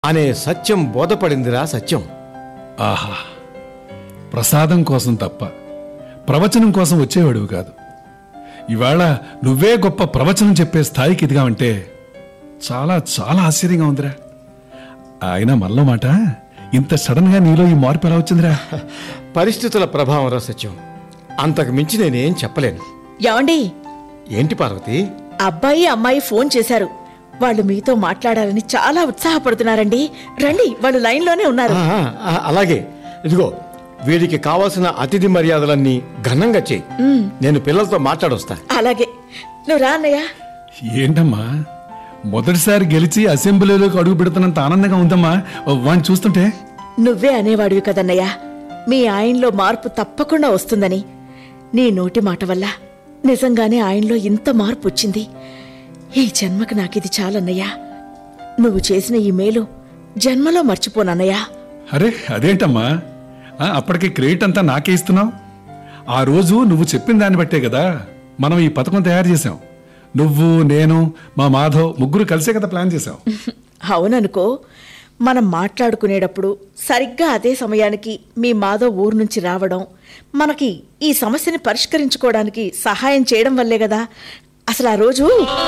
అనే సత్యం బోధపడిందిరా సత్యం ఆహా ప్రసాదం కోసం తప్ప ప్రవచనం కోసం వచ్చేవాడివి కాదు ఇవాళ నువ్వే గొప్ప ప్రవచనం చెప్పే స్థాయికి ఎదిగావంటే చాలా చాలా ఆశ్చర్యంగా ఉందిరా ఆయన మనలో మాట ఇంత సడన్ గా నీలో ఈ మార్పు ఎలా వచ్చిందిరా పరిస్థితుల ప్రభావం రా సత్యం అంతకు మించి నేనేం చెప్పలేను యాండి ఏంటి పార్వతి అబ్బాయి అమ్మాయి ఫోన్ చేశారు వాళ్ళు మీతో మాట్లాడాలని చాలా ఉత్సాహపడుతున్నారండి రండి వాళ్ళు లైన్లోనే ఉన్నారు ఆ, ఆ, అలాగే ఇదిగో వీడికి కావాల్సిన అతిథి మర్యాదలన్నీ ఘనంగా చేయి నేను పిల్లలతో మాట్లాడొస్తా అలాగే నువ్వు రా అన్నయ్య ఏంటమ్మా మొదటిసారి గెలిచి అసెంబ్లీలోకి అడుగు పెడుతున్నంత ఆనందంగా ఉందమ్మా వాడిని చూస్తుంటే నువ్వే అనేవాడివి కదన్నయ్య మీ ఆయనలో మార్పు తప్పకుండా వస్తుందని నీ నోటి మాట వల్ల నిజంగానే ఆయనలో ఇంత మార్పు వచ్చింది ఈ జన్మకు నాకిది చాలన్నయ్యా నువ్వు చేసిన ఈ మేలు జన్మలో మర్చిపోనన్నయ్యా అరే అదేంటమ్మా ఆ, అప్పటికి క్రెడిట్ అంతా నాకే ఇస్తున్నావు ఆ రోజు నువ్వు చెప్పిన దాన్ని బట్టే కదా మనం ఈ పథకం తయారు చేసాం నువ్వు నేను మా మాధవ్ ముగ్గురు కలిసే కదా ప్లాన్ చేసాం అవుననుకో మనం మాట్లాడుకునేటప్పుడు సరిగ్గా అదే సమయానికి మీ మాధవ్ ఊరు నుంచి రావడం మనకి ఈ సమస్యని పరిష్కరించుకోవడానికి సహాయం చేయడం వల్లే కదా అసలు ఆ రోజు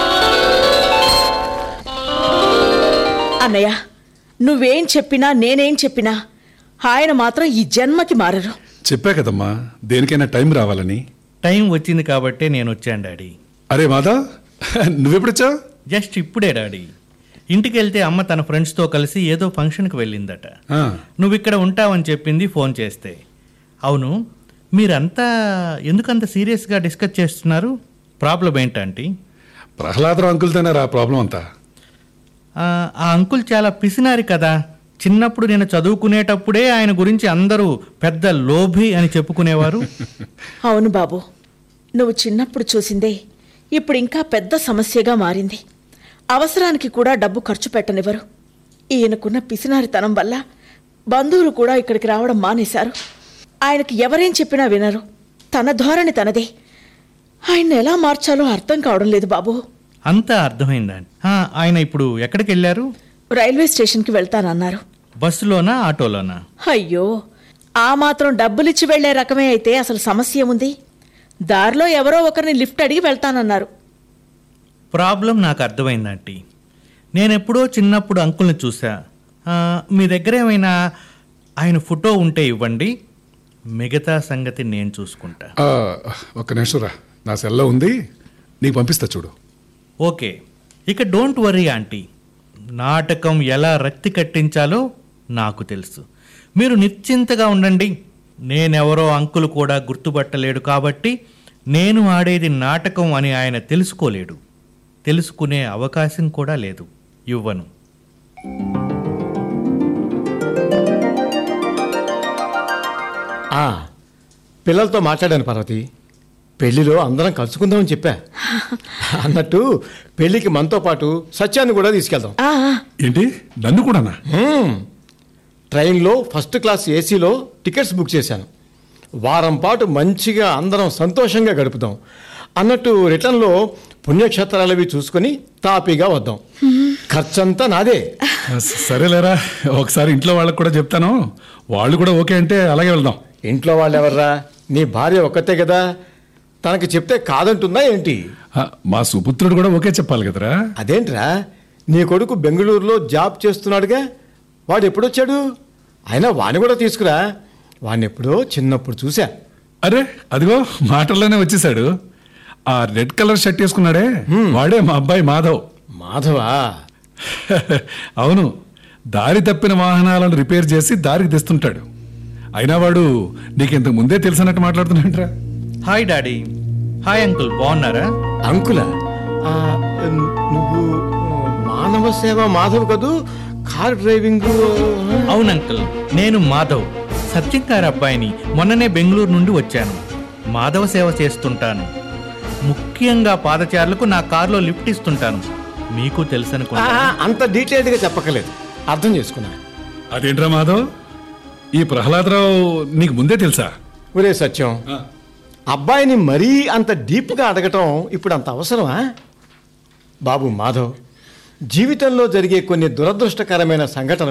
అన్నయ్య నువ్వేం చెప్పినా నేనేం చెప్పినా ఆయన మాత్రం ఈ జన్మకి మారరు చెప్పా కదమ్మా దేనికైనా టైం రావాలని టైం వచ్చింది కాబట్టే నేను వచ్చాను డాడీ అరే మాధవ్ నువ్వెప్పుడొచ్చావు జస్ట్ ఇప్పుడే డాడీ ఇంటికి వెళ్తే అమ్మ తన ఫ్రెండ్స్తో కలిసి ఏదో ఫంక్షన్కి వెళ్ళిందట ఆ, నువ్వు ఇక్కడ ఉంటావని చెప్పింది ఫోన్ చేస్తే అవును మీరంతా ఎందుకంత సీరియస్గా డిస్కస్ చేస్తున్నారు ప్రాబ్లం ఏంటంటీ ప్రహ్లాదరావు అంకుల్తోనే రా ప్రాబ్లం అంతా ఆ ఆ అంకుల్ చాలా పిసినారి కదా చిన్నప్పుడు నేను చదువుకునేటప్పుడే ఆయన గురించి అందరూ పెద్ద లోభి అని చెప్పుకునేవారు అవును బాబు నువ్వు చిన్నప్పుడు చూసిందే ఇప్పుడు ఇంకా పెద్ద సమస్యగా మారింది అవసరానికి కూడా డబ్బు ఖర్చు పెట్టనివ్వరు ఈయనకున్న పిసినారితనం వల్ల బంధువులు కూడా ఇక్కడికి రావడం మానేశారు ఆయనకి ఎవరేం చెప్పినా వినరు తన ధోరణి తనదే ఆయన్ని ఎలా మార్చాలో అర్థం కావడం లేదు బాబు అంతా అర్థమైందండి ఆ, ఆయన ఇప్పుడు ఎక్కడికి వెళ్ళారు రైల్వే స్టేషన్కి వెళ్తానన్నారు బస్సులోనా ఆటోలోనా అయ్యో ఆ మాత్రం డబ్బులిచ్చి వెళ్లే రకమే అయితే అసలు సమస్య ఏముంది దారిలో ఎవరో ఒకరిని లిఫ్ట్ అడిగి వెళ్తానన్నారు ప్రాబ్లం నాకు అర్థమైందంటీ నేను ఎప్పుడో చిన్నప్పుడు అంకుల్ని చూసా ఆ, మీ దగ్గర ఏమైనా ఆయన ఫోటో ఉంటే ఇవ్వండి మిగతా సంగతి నేను చూసుకుంటా ఆ, ఒక్క నిమిషం రా నా సెల్లో ఉంది నీకు పంపిస్తా చూడు ఓకే ఇక డోంట్ వరీ ఆంటీ నాటకం ఎలా రక్తి కట్టించాలో నాకు తెలుసు మీరు నిశ్చింతగా ఉండండి నేనెవరో అంకులు కూడా గుర్తుపట్టలేడు కాబట్టి నేను ఆడేది నాటకం అని ఆయన తెలుసుకోలేడు తెలుసుకునే అవకాశం కూడా లేదు ఇవ్వను ఆ, పిల్లలతో మాట్లాడాను పార్వతి పెళ్లిలో అందరం కలుసుకుందామని చెప్పా అన్నట్టు పెళ్లికి మనతో పాటు సత్యాన్ని కూడా తీసుకెళ్దాం ఆ ఆ, ఏంటి నన్ను కూడానా హ్మ్. ట్రైన్లో ఫస్ట్ క్లాస్ ఏసీలో టికెట్స్ బుక్ చేశాను వారం పాటు మంచిగా అందరం సంతోషంగా గడుపుదాం అన్నట్టు రిటర్న్లో పుణ్యక్షేత్రాలు అవి చూసుకొని తాపీగా వద్దాం ఖర్చంతా నాదే ఆ, సరేలేరా ఒకసారి ఇంట్లో వాళ్ళకి కూడా చెప్తాను వాళ్ళు కూడా ఓకే అంటే అలాగే వెళ్దాం ఇంట్లో వాళ్ళు ఎవర్రా నీ భార్య ఒక్కతే కదా తనకి చెప్తే కాదంటుందా ఏంటి ఆ, మా సుపుత్రుడు కూడా ఓకే చెప్పాలి కదరా అదేంట్రా నీ కొడుకు బెంగళూరులో జాబ్ చేస్తున్నాడుగా వాడు ఎప్పుడొచ్చాడు అయినా వాణ్ణి కూడా తీసుకురా వాణ్ణి ఎప్పుడో చిన్నప్పుడు చూసా అరే అదిగో మాటల్లోనే వచ్చేసాడు ఆ రెడ్ కలర్ షర్ట్ వేసుకున్నాడే వాడే మా అబ్బాయి మాధవ్ మాధవా అవును దారి తప్పిన వాహనాలను రిపేర్ చేసి దారికి తెస్తుంటాడు అయినా వాడు నీకు ఇంతకు ముందే తెలిసినట్టు మాట్లాడుతున్నాంట్రా హాయ్ డాడీ హాయ్ అంకుల్ బాగున్నారా అంకుల ఆ, నువ్వు మానవ సేవ మాధవ్ కదూ కార్ డ్రైవింగ్ అవును అంకుల్ నేను మాధవ్ సత్యం గారి అబ్బాయిని మొన్ననే బెంగళూరు నుండి వచ్చాను మాధవ సేవ చేస్తుంటాను ముఖ్యంగా పాదచారులకు నా కారులో లిఫ్ట్ ఇస్తుంటాను మీకు ఆ, తెలుసనుకుంటా అంత డీటెయిల్డ్గా చెప్పకలేదు అర్థం చేసుకున్నా అదేంట్రా మాధవ్ ఈ ప్రహ్లాదరావు నీకు ముందే తెలుసా ఒరే సత్యం అబ్బాయిని మరీ అంత డీప్గా అడగటం ఇప్పుడు అంత అవసరమా బాబు మాధవ్ జీవితంలో జరిగే కొన్ని దురదృష్టకరమైన సంఘటనలు